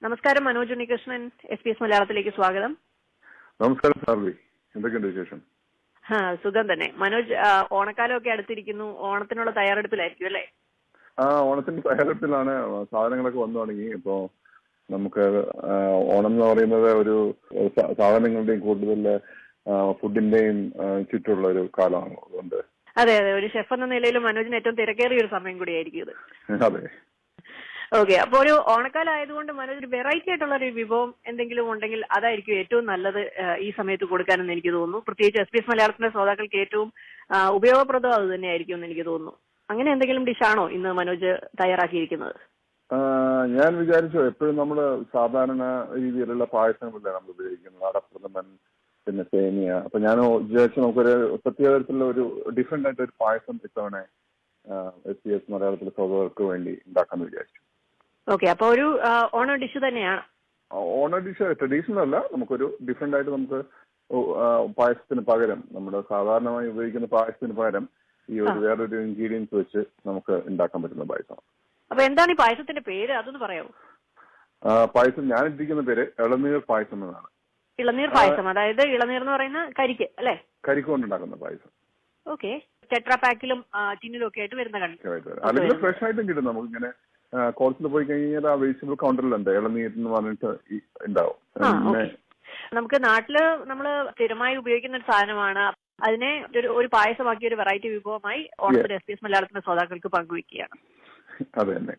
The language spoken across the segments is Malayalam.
നമസ്കാരം Manoj Unnikrishnan S P S മലയാളത്തിലേക്ക് സ്വാഗതം നമസ്കാരം സാർവി എന്തൊക്കെയുണ്ട് വിശേഷം ആ, സുഖം തന്നെ മനോജ് ആ, ഓണക്കാലമൊക്കെ അടുത്തിരിക്കുന്നു ഓണത്തിനുള്ള തയ്യാറെടുപ്പിലായിരിക്കും അല്ലേ ആ ഓണത്തിന്റെ തയ്യാറെടുപ്പിലാണ് സാധനങ്ങളൊക്കെ വന്നു തുടങ്ങി ഇപ്പോ നമുക്ക് ആ, ഓണം എന്ന് പറയുന്നത് ഒരു സ- സാധനങ്ങളുടെയും കൂടുതൽ ആ, ഫുഡിന്റെയും ആ, ചുറ്റുള്ള ഒരു കാലമാണ് അതുകൊണ്ട് അതെ അതെ ഒരു ഷെഫ് എന്ന നിലയിൽ മനോജിന് ഏറ്റവും തിരക്കേറിയ ഒരു സമയം കൂടിയായിരിക്കും ഇത് അതെ ഓക്കെ അപ്പൊ ഒരു ഓണക്കാലം ആയതുകൊണ്ട് മനോജ് ഒരു വെറൈറ്റി ആയിട്ടുള്ള ഒരു വിഭവം എന്തെങ്കിലും ഉണ്ടെങ്കിൽ അതായിരിക്കും ഏറ്റവും നല്ലത് ആ, ഈ സമയത്ത് കൊടുക്കാനെന്ന് എനിക്ക് തോന്നുന്നു പ്രത്യേകിച്ച് എസ് പി എസ് മലയാളത്തിന്റെ ശ്രോതാക്കൾക്ക് ഏറ്റവും ആ, ഉപയോഗപ്രദം അത് തന്നെയായിരിക്കും എന്ന് എനിക്ക് തോന്നുന്നു അങ്ങനെ എന്തെങ്കിലും ഡിഷാണോ ഇന്ന് മനോജ് തയ്യാറാക്കിയിരിക്കുന്നത് ആ, ഞാൻ വിചാരിച്ചു എപ്പോഴും നമ്മൾ സാധാരണ രീതിയിലുള്ള പായസങ്ങളല്ലേ നമ്മൾ ഉപയോഗിക്കുന്നത് അടപ്രഥമൻ പിന്നെ സേമിയ അപ്പൊ ഞാൻ വിചാരിച്ചു നമുക്കൊരു പ്രത്യേക തരത്തിലുള്ള ഒരു ഡിഫറെന്റ് ആയിട്ട് ഒരു പായസം ഇത്തവണ എസ് പി എസ് മലയാളത്തിലെ സൗകര്യർക്ക് വേണ്ടി ഉണ്ടാക്കാന്ന് വിചാരിച്ചു ഓക്കെ അപ്പൊ ഒരു ആ, ഓണം ഡിഷ് തന്നെയാണ് ഓണ ഡിഷ് ട്രഡീഷണൽ അല്ല നമുക്കൊരു ഡിഫറെന്റ് ആയിട്ട് നമുക്ക് ഓ- ആ, പായസത്തിന് പകരം നമ്മുടെ സാധാരണമായി ഉപയോഗിക്കുന്ന പായസത്തിന് പകരം ഈ ഒരു ആ. വേറൊരു ഇൻഗ്രീഡിയൻസ് വെച്ച് നമുക്ക് ഉണ്ടാക്കാൻ പറ്റുന്ന പായസം അപ്പൊ എന്താണ് ഈ പായസത്തിന്റെ പേര് അതൊന്ന് പറയാമോ ആ, പായസം ഞാൻ ഇട്ടിരിക്കുന്ന പേര് ഇളനീർ പായസം എന്നാണ് ഇളനീർ പായസം അതായത് ഇളനീർ എന്ന് പറയുന്ന കരിക്ക് അല്ലെ കരിക്ക് കൊണ്ടുണ്ടാക്കുന്ന പായസം ഓക്കെ ടെട്രാ പാക്കിലും ടിന്നിലും ഒക്കെ ആയിട്ട് വരുന്ന കണ്ടു ആയിട്ട് വരും. അല്ലെങ്കിൽ ഫ്രഷ് ആയിട്ടും കിട്ടും നമുക്ക് ഇങ്ങനെ കോഴ്സിൽ പോയി കഴിഞ്ഞാൽ ആ വെജിറ്റബിൾ കൗണ്ടറിലുണ്ട് ഇളനീർ എന്ന് പറഞ്ഞിട്ട് ഈ ഉണ്ടാവും ആ പിന്നെ ഓക്കെ നമുക്ക് നാട്ടില് നമ്മൾ സ്ഥിരമായി ഉപയോഗിക്കുന്ന ഒരു സാധനമാണ് അതിനെ ഒരു ഒരു പായസമാക്കിയ ഒരു വെറൈറ്റി വിഭവമായി ഓണത്തിന് എസ് പി എസ് മലയാളത്തിന്റെ ശ്രോതാക്കൾക്ക് പങ്കുവെക്കുകയാണ് അത് തന്നെ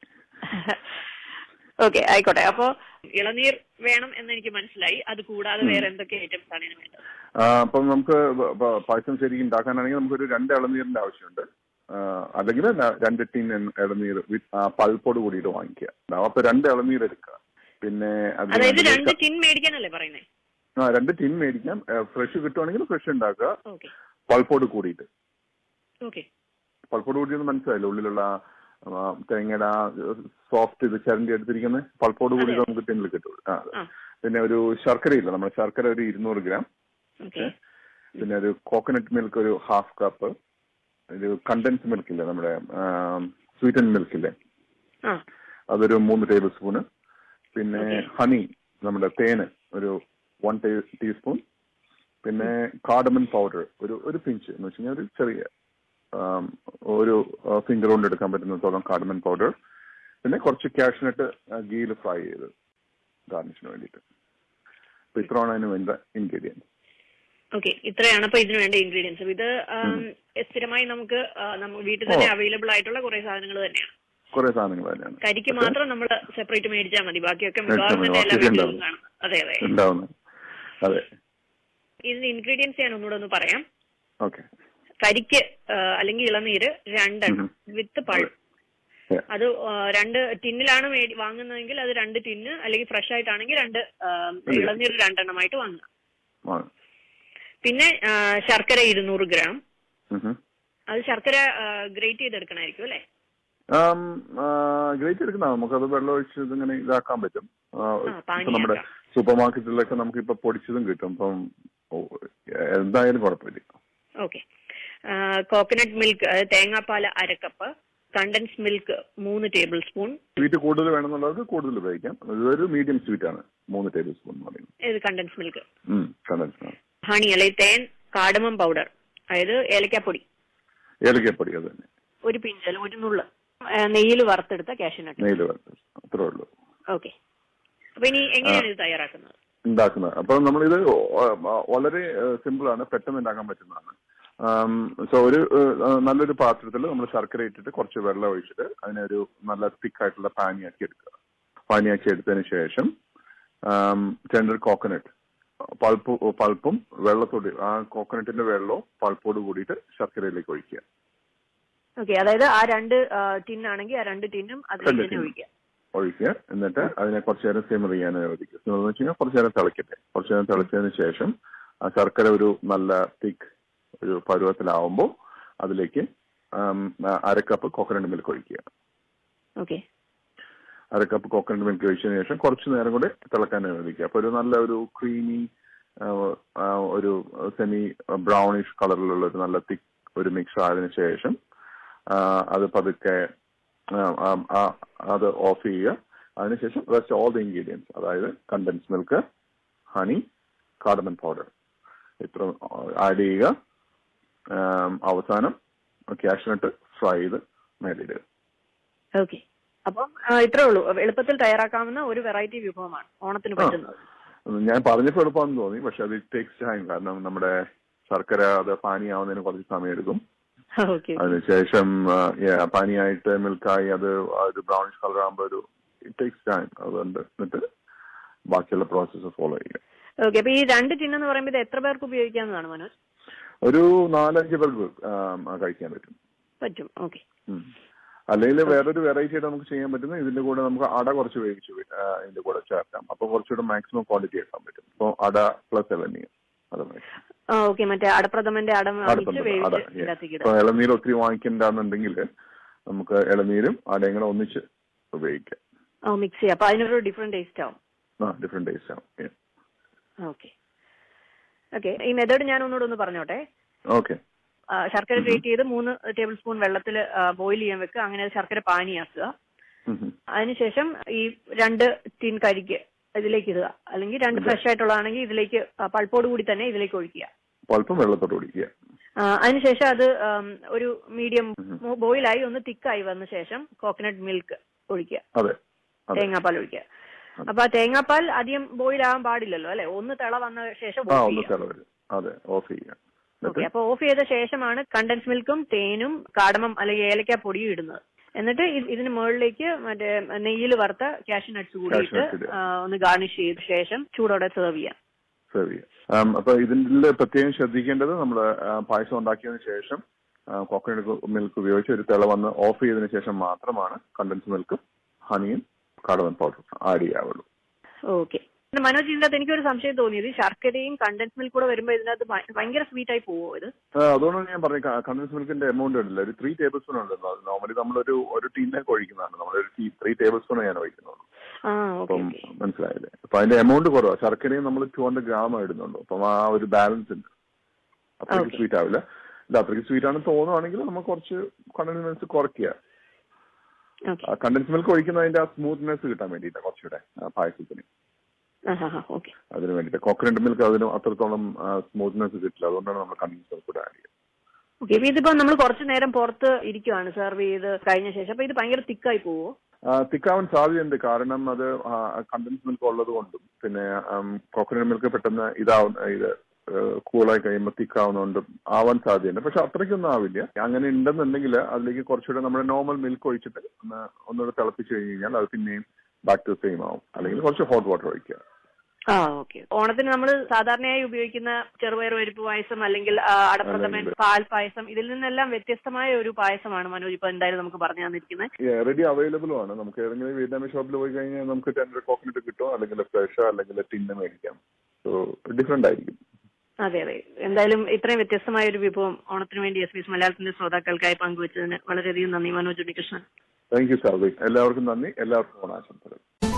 ഓക്കെ ആയിക്കോട്ടെ അപ്പോ ഇളനീർ വേണം എന്ന് എനിക്ക് മനസ്സിലായി അത് കൂടാതെ വേറെ എന്തൊക്കെ ഐറ്റംസ് ആണ് ഇതിന് വേണ്ടത് ആ, അപ്പം നമുക്ക് പ- പ- പായസം ശരിക്കും ഉണ്ടാക്കാനാണെങ്കിൽ നമുക്കൊരു രണ്ട് ഇളനീരിന്റെ ആവശ്യമുണ്ട് ആ, അല്ലെങ്കിൽ ന- രണ്ട് ടീൻ ഇളനീർ വിത്ത് പൾപ്പോട് കൂടിയിട്ട് വാങ്ങിക്കുക അപ്പൊ രണ്ട് ഇളനീർ എടുക്കുക പിന്നെ അതിന് അതായത് വേണ്ടി രണ്ട് ടിൻ മേടിക്കാനല്ലേ പറയുന്നത് ആ രണ്ട് ടിൻ മേടിക്കാം ഫ്രഷ് കിട്ടുവാണെങ്കിൽ ഫ്രഷ് ഉണ്ടാക്കുക ഓക്കെ പൾപ്പോട് കൂടിയിട്ട് ഓക്കെ പൾപ്പോട് കൂടിയെന്ന് മനസ്സിലായില്ല ഉള്ളിലുള്ള ആ, തേങ്ങയുടെ ആ സോഫ്റ്റ് ഇത് ചരണ്ടി എടുത്തിരിക്കുന്ന പൾപ്പോട് കൂടി അതെ. നമുക്ക് ടിന്നിൽ കിട്ടും ആ, അതെ. ആ പിന്നെ ഒരു ശർക്കരയില്ല നമ്മുടെ ശർക്കര ഒരു ഇരുന്നൂറ് ഗ്രാം ഓക്കെ പിന്നെ ഒരു കോക്കനട്ട് മിൽക്ക് ഒരു ഹാഫ് കപ്പ് ഒരു കണ്ടൻസ് മിൽക്ക് ഇല്ലേ നമ്മുടെ സ്വീറ്റൻ മിൽക്ക് ഇല്ലേ ആ അതൊരു മൂന്ന് ടേബിൾ സ്പൂണ് പിന്നെ Okay. ഹണി നമ്മുടെ തേന് ഒരു വൺ ടീസ്പൂൺ പിന്നെ കാർഡമൻ പൗഡർ ഒരു ഒരു പിഞ്ച് എന്ന് വെച്ച് കഴിഞ്ഞാൽ ഒരു ചെറിയ ആം, ഒരു ഫിംഗർ കൊണ്ട് എടുക്കാൻ പറ്റുന്നത്തോളം കാർഡമൻ പൗഡർ പിന്നെ കുറച്ച് കാഷ്നട്ട് ഗീയിൽ ഫ്രൈ ചെയ്ത് ഗാർണിഷിന് വേണ്ടിയിട്ട് അപ്പൊ ഇത്രയാണ് അതിന് വേണ്ട ഇൻഗ്രീഡിയൻസ് ഓക്കെ ഇത്രയാണ് അപ്പൊ ഇതിന് വേണ്ട ഇൻഗ്രീഡിയൻസ് ഇത് ആം, സ്ഥിരമായി നമുക്ക് ആ, നമ്മ- വീട്ടിൽ തന്നെ ഓ. അവൈലബിൾ ആയിട്ടുള്ള കുറെ സാധനങ്ങൾ തന്നെയാണ് കുറെ സാധനങ്ങൾ തന്നെയാണ് കരിക്ക് പക്ഷേ മാത്രം നമ്മൾ സെപ്പറേറ്റ് മേടിച്ചാൽ മതി ബാക്കിയൊക്കെ മേടിച്ചാൽ മിക്കവാറും മതി. തന്നെ എല്ലാ ബാക്കിയൊക്കെ വീട്ടിലും ഉണ്ടാവും. കാണും അതെ അതെ ഉണ്ടാവുന്നത് അതെ ഇതിന്റെ ഇൻഗ്രീഡിയൻസ് ഞാൻ ഒന്നുകൂടെ ഒന്ന് പറയാം ഓക്കെ കരിക്ക് ആ, അല്ലെങ്കിൽ ഇളനീര് രണ്ടെണ്ണം വിത്ത് പഴം അത് ആ, രണ്ട് ടിന്നിലാണ് മേടി വാങ്ങുന്നതെങ്കിൽ അത് രണ്ട് ടിന്ന് അല്ലെങ്കിൽ ഫ്രഷ് ആയിട്ടാണെങ്കിൽ രണ്ട് ആ, ഇളനീര് രണ്ടെണ്ണമായിട്ട് വാങ്ങുക പിന്നെ ആ, ശർക്കര ഇരുന്നൂറ് ഗ്രാം അത് ശർക്കര ഗ്രേറ്റ് ചെയ്തെടുക്കണമായിരിക്കും അല്ലേ ഗ്രേറ്റ് എടുക്കുന്ന നമുക്കത് വെള്ളം ഒഴിച്ച് ഇതിങ്ങനെ ഇതാക്കാൻ പറ്റും ആ, പാനിയാക്കാം. ഇപ്പൊ നമ്മുടെ സൂപ്പർ മാർക്കറ്റിലൊക്കെ നമുക്ക് ഇപ്പൊ പൊടിച്ചതും കിട്ടും അപ്പം ഓ, എന്തായാലും കുഴപ്പമില്ല ഓക്കെ കോക്കനട്ട് മിൽക്ക് അതായത് തേങ്ങാപ്പാൽ അരക്കപ്പ് കണ്ടൻസ് മിൽക്ക് മൂന്ന് ടേബിൾ സ്പൂൺ സ്വീറ്റ് കൂടുതൽ വേണമെന്നുള്ളവർക്ക് കൂടുതൽ ഉപയോഗിക്കാം ഇതൊരു മീഡിയം സ്വീറ്റ് ആണ് മൂന്ന് ടേബിൾ സ്പൂൺ എന്ന് പറയുന്നത് ഇത് കണ്ടൻസ് മിൽക്ക് ഉം, കണ്ടൻസ് ഹണി അല്ലെങ്കിൽ തേൻ കാടമം പൗഡർ അതായത് ഏലക്കാപ്പൊടി ഏലക്കപ്പൊടി അത് തന്നെ ഒരു പിഞ്ചൽ ഒരു നുള്ള് നെയ്യിൽ വറുത്തെടുത്ത കാഷ്യൂനട്ട് നെയ്യിൽ വറുത്ത് അത്രേ ഉള്ളൂ ഓക്കെ അപ്പൊ ഇനി എങ്ങനെയാണ് ഇത് തയ്യാറാക്കുന്നത് ഉണ്ടാക്കുന്നത് അപ്പൊ നമ്മളിത് വ- വളരെ സിമ്പിൾ ആണ് പെട്ടെന്ന് ഉണ്ടാക്കാൻ പറ്റുന്നതാണ് സോ ഒരു ഏഹ്, നല്ലൊരു പാത്രത്തിൽ നമ്മൾ ശർക്കര ഇട്ടിട്ട് കുറച്ച് വെള്ളം ഒഴിച്ചിട്ട് അതിനെ ഒരു നല്ല തിക്ക് ആയിട്ടുള്ള പാനിയാക്കി എടുക്കുക പാനിയാക്കി എടുത്തതിന് ശേഷം ടെൻഡർ കോക്കനട്ട് പൾപ്പ് പൾപ്പും വെള്ളത്തോട് ആ കോക്കനട്ടിന്റെ വെള്ളവും പൾപ്പോട് കൂടിയിട്ട് ശർക്കരയിലേക്ക് ഒഴിക്കുക ഓക്കെ അതായത് ആ രണ്ട് ടിന്നാണെങ്കിൽ ആ രണ്ട് ടിന്നും അതിലേക്ക് രണ്ട് തന്നെ tin. ഒഴിക്കുക ഒഴിക്കുക എന്നിട്ട് അതിനെ കുറച്ചു നേരം സിമർ ചെയ്യാൻ അനുവദിക്കുക സിമർ എന്ന് വെച്ച് കഴിഞ്ഞാൽ കുറച്ചു നേരം തിളക്കട്ടെ കുറച്ചു നേരം തിളച്ചതിന് ശേഷം ആ ശർക്കര ഒരു നല്ല തിക്ക് ഒരു പരുവത്തിലാവുമ്പോൾ അതിലേക്ക് ആം, അര കപ്പ് കോക്കനട്ട് മിൽക്ക് ഒഴിക്കുക ഓക്കെ അര കപ്പ് കോക്കനട്ട് മിൽക്ക് ഒഴിച്ചതിന് ശേഷം കുറച്ചു നേരം കൂടെ തിളക്കാൻ അനുവദിക്കുക അപ്പൊ ഒരു നല്ല ഒരു ക്രീമി ഒരു സെമി ബ്രൗണിഷ് കളറിലുള്ള ഒരു നല്ല തിക്ക് ഒരു മിക്സ് ആയതിനു ശേഷം ആ, അത് പതുക്കെ ആ, ആ, ആ, അത് ഓഫ് ചെയ്യുക അതിനുശേഷം റെസ്റ്റ് ഓൾ ദ ഇൻഗ്രീഡിയൻസ് അതായത് condensed milk honey cardamom powder ഇത്ര ആഡ് ചെയ്യുക ആം, അവസാനം ക്യാഷ്നട്ട് ഫ്രൈ ചെയ്ത് മേലിടുക ഓക്കെ അപ്പം ആ, ഇത്രേ ഉള്ളൂ എളുപ്പത്തിൽ തയ്യാറാക്കാവുന്ന ഒരു വെറൈറ്റി വിഭവമാണ് ഓണത്തിന് ആ. പറ്റുന്നത് ഞാൻ പറഞ്ഞപ്പോൾ എളുപ്പമാണെന്ന് തോന്നി പക്ഷെ അത് ടേക്സ് ടൈം കാരണം നമ്മുടെ ശർക്കര അത് പാനിയാവുന്നതിന് കുറച്ച് സമയം എടുക്കും ഓക്കെ അതിനുശേഷം ആ, yeah, പാനിയായിട്ട് മിൽക്കായി അത് ആ ഒരു ബ്രൗണിഷ് കളർ ആകുമ്പോൾ ഒരു ഇറ്റ് ടേക്സ് ടൈം അതുകൊണ്ട് എന്നിട്ട് ബാക്കിയുള്ള പ്രോസസ്സ് ഫോളോ ചെയ്യുക ഓക്കെ അപ്പൊ ഈ രണ്ട് ടിൻ എന്ന് പറയുമ്പോൾ ഇത് എത്ര പേർക്ക് ഉപയോഗിക്കാവുന്നതാണ് മനോജ് ഒരു നാലഞ്ച് ബൾബ് കഴിക്കാൻ പറ്റും പറ്റും ഓക്കെ ഉം. അല്ലെങ്കിൽ വേറൊരു വെറൈറ്റി ആയിട്ട് നമുക്ക് ചെയ്യാൻ പറ്റുന്ന ഇതിന്റെ കൂടെ നമുക്ക് അട കുറച്ച് വേവിച്ച് വെ- ആ, ഇതിന്റെ കൂടെ ചേർക്കാം അപ്പൊ കുറച്ചുകൂടെ മാക്സിമം ക്വാണ്ടിറ്റി എടുക്കാൻ പറ്റും ഇപ്പൊ അട പ്ലസ് ഇളനീർ അത് മതി ഓക്കെ മറ്റേ അടപ്രഥമന്റെ അടം വാങ്ങിച്ച് അടുപ്പുണ്ട്. അട വേവിച്ച് ഇതിനകത്തേക്ക് ഇപ്പൊ ഇടാം ഇളനീർ ഒത്തിരി വാങ്ങിക്കണ്ടെന്നുണ്ടെങ്കിൽ നമുക്ക് ഇളനീരും അടയും കൂടെ ഒന്നിച്ച് ഉപയോഗിക്കാം ഓ മിക്സ് ചെയ്യാം അപ്പൊ അതിനൊരു ഡിഫറെന്റ് ടേസ്റ്റ് ആവും ആ ഡിഫറെന്റ് ടേസ്റ്റ് ആവും ഓക്കെ ഓക്കെ ഈ മെത്തേഡ് ഞാൻ ഒന്നുകൂടെ ഒന്ന് പറഞ്ഞോട്ടെ ഓക്കെ ആ, ശർക്കര ഗ്രേറ്റ് ചെയ്ത് മൂന്ന് ടേബിൾ സ്പൂൺ വെള്ളത്തിൽ ബോയിൽ ചെയ്യാൻ വെക്കുക അങ്ങനെ അത് ശർക്കര പാനിയാക്കുക അതിനുശേഷം ഈ രണ്ട് ടീൻ കരിക്ക് ഇതിലേക്ക് ഇടുക അല്ലെങ്കിൽ രണ്ട് ഫ്രഷ് ആയിട്ടുള്ളതാണെങ്കിൽ ഇതിലേക്ക് ആ, പൾപ്പോട് കൂടി തന്നെ ഇതിലേക്ക് ഒഴിക്കുക അല്പം വെള്ളത്തോട് ഒഴിക്കുക ആ, അതിനുശേഷം അത് ആം, ഒരു മീഡിയം ബോയിലായി ഒന്ന് തിക്കായി വന്ന ശേഷം കോക്കനട്ട് മിൽക്ക് ഒഴിക്കുക അതെ അതെ തേങ്ങാപ്പാൽ ഒഴിക്കുക അപ്പൊ ആ തേങ്ങാപ്പാൽ അധികം ബോയിൽ ആവാൻ പാടില്ലല്ലോ അല്ലെ ഒന്ന് തിള വന്ന ശേഷം ആ ഓഫ് ഒന്ന് ചെയ്യുക ചിലവര് അതെ ഓഫ് ചെയ്യുക ഓക്കെ അപ്പൊ ഓഫ് ചെയ്ത ശേഷമാണ് കണ്ടൻസ് മിൽക്കും തേനും കാടമം അല്ലെങ്കിൽ ഏലക്ക പൊടിയും ഇടുന്നത് എന്നിട്ട് ഇ- ഇതിന് മുകളിലേക്ക് മറ്റേ നെയ്യിൽ വറുത്ത കാഷ്യൂ നട്ട്സ് കൂടിയിട്ട് Cashew nuts ഇടുക. ആ, ഒന്ന് ഗാർണിഷ് ചെയ്ത ശേഷം ചൂടോടെ സെർവ് ചെയ്യാം സെർവ് ചെയ്യാം ആം, അപ്പൊ ഇതിൽ പ്രത്യേകം ശ്രദ്ധിക്കേണ്ടത് നമ്മൾ പായസം ഉണ്ടാക്കിയതിനു ശേഷം കോക്കനട്ട് മിൽക്ക് ഉപയോഗിച്ച് ഒരു തിള വന്ന് ഓഫ് ചെയ്തതിനു ശേഷം മാത്രമാണ് കണ്ടൻസ് മിൽക്ക് ഹണിയും കാടവൻ പൗഡർ ആഡ് ചെയ്യാവുള്ളൂ ഓക്കെ മനോജ് ഇതിന്റെ അകത്ത് എനിക്കൊരു സംശയം തോന്നിയത് ഈ ശർക്കരയും കണ്ടൻസ് മിൽക്ക് കൂടെ വരുമ്പോൾ ഇതിനകത്ത് ഭയ- ഭയങ്കര സ്വീറ്റ് ആയി പോവോ ഇത് ആ, അതുകൊണ്ടാണ് ഞാൻ പറഞ്ഞത് കണ്ടൻസ് മിൽക്കിന്റെ എമൗണ്ട് ഉണ്ടല്ലോ ഒരു ത്രീ ടേബിൾ സ്പൂൺ ഉണ്ടല്ലോ അത് നോർമലി നമ്മളൊരു ഒരു ടീനൊക്കെ ഒഴിക്കുന്നതാണ് നമ്മളൊരു ത്രീ ടേബിൾ സ്പൂൺ ഞാൻ ഒഴിക്കുന്നുള്ളൂ ആ ഓക്കെ അപ്പം ഓക്കെ മനസ്സിലായില്ലേ അപ്പൊ അതിന്റെ എമൗണ്ട് കുറവാണ് ശർക്കരയും നമ്മൾ ടു ഹൺഡ്രഡ് ഗ്രാം ഇടുന്നുള്ളൂ അപ്പം ആ ഒരു ബാലൻസ് ഉണ്ട് അത്രയ്ക്ക് Okay. സ്വീറ്റ് ആവില്ല ഇല്ല അത്രയ്ക്ക് സ്വീറ്റ് ആണെന്ന് തോന്നുവാണെങ്കിൽ നമുക്ക് കുറച്ച് കണ്ടൻസ് മിൽക്ക് കുറയ്ക്കുക ഓക്കെ കണ്ടൻസ് മിൽക്ക് ഒഴിക്കുന്നതിന്റെ ആ സ്മൂത്ത്നെസ് കിട്ടാൻ വേണ്ടിയിട്ടാണ് കുറച്ചുകൂടെ ആ, പായസത്തിന് ആ ഹാ ഹാ ഓക്കെ അതിന് വേണ്ടിയിട്ട് കോക്കനട്ട് മിൽക്ക് അതിന് അത്രത്തോളം സ്മൂത്ത്നെസ് കിട്ടില്ല അതുകൊണ്ടാണ് നമ്മൾ കണ്ടൻസ് മിൽക്ക് കൂടെ ആഡ് ചെയ്യുന്നത് ഓക്കെ ഇപ്പൊ ഇതിപ്പോ നമ്മൾ കുറച്ചു നേരം പുറത്ത് ഇരിക്കുവാണ് സെർവ് ചെയ്ത് കഴിഞ്ഞ ശേഷം അപ്പൊ ഇത് ഭയങ്കര തിക്കായി പോവോ തിക്കാവാൻ സാധ്യതയുണ്ട് കാരണം അത് കണ്ടൻസ് മിൽക്ക് ഉള്ളത് കൊണ്ടും പിന്നെ കോക്കനട്ട് മിൽക്ക് പെട്ടെന്ന് ഇതാവുന്ന ഇത് കൂളായി കഴിയുമ്പോൾ തിക്കാവുന്നതുകൊണ്ടും ആവാൻ സാധ്യതയുണ്ട് പക്ഷെ അത്രയ്ക്കൊന്നും ആവില്ല അങ്ങനെ ഉണ്ടെന്നുണ്ടെങ്കിൽ അതിലേക്ക് കുറച്ചുകൂടെ നമ്മുടെ നോർമൽ മിൽക്ക് ഒഴിച്ചിട്ട് ഒന്ന് ഒന്നുകൂടെ തിളപ്പിച്ച് കഴിഞ്ഞ് കഴിഞ്ഞാൽ അത് പിന്നെയും ബാക്ക് ടു സെയിം ആവും അല്ലെങ്കിൽ കുറച്ച് ഹോട്ട് വാട്ടർ ഒഴിക്കുക ആ ഓക്കെ ഓണത്തിന് നമ്മൾ സാധാരണയായി ഉപയോഗിക്കുന്ന ചെറുപയർ പരിപ്പ് പായസം അല്ലെങ്കിൽ ആ, അടപ്രഥമൻ പാൽ പായസം ഇതിൽ നിന്നെല്ലാം വ്യത്യസ്തമായ ഒരു പായസമാണ് മനോജ് ഇപ്പൊ എന്തായാലും നമുക്ക് പറഞ്ഞു തന്നിരിക്കുന്നത് റെഡി അവൈലബിളും ആണ് നമുക്ക് ഏതെങ്കിലും വിയറ്റ്നാമി ഷോപ്പിൽ പോയി കഴിഞ്ഞാൽ നമുക്ക് ടെൻഡർ കോക്കനട്ട് കിട്ടും അല്ലെങ്കിൽ ഫ്രഷ് അല്ലെങ്കിൽ ടിന്ന് മേടിക്കാം സോ ഡിഫറെന്റ് ആയിരിക്കും അതെ അതെ എന്തായാലും ഇത്രയും വ്യത്യസ്തമായ ഒരു വിഭവം ഓണത്തിന് വേണ്ടി എസ് ബി എസ് മലയാളത്തിന്റെ ശ്രോതാക്കൾക്കായി പങ്കുവച്ചതിന് വളരെയധികം നന്ദി മനോജ് ഉണ്ണികൃഷ്ണൻ താങ്ക് യു സാർവി എല്ലാവർക്കും നന്ദി എല്ലാവർക്കും ഓണാശംസകൾ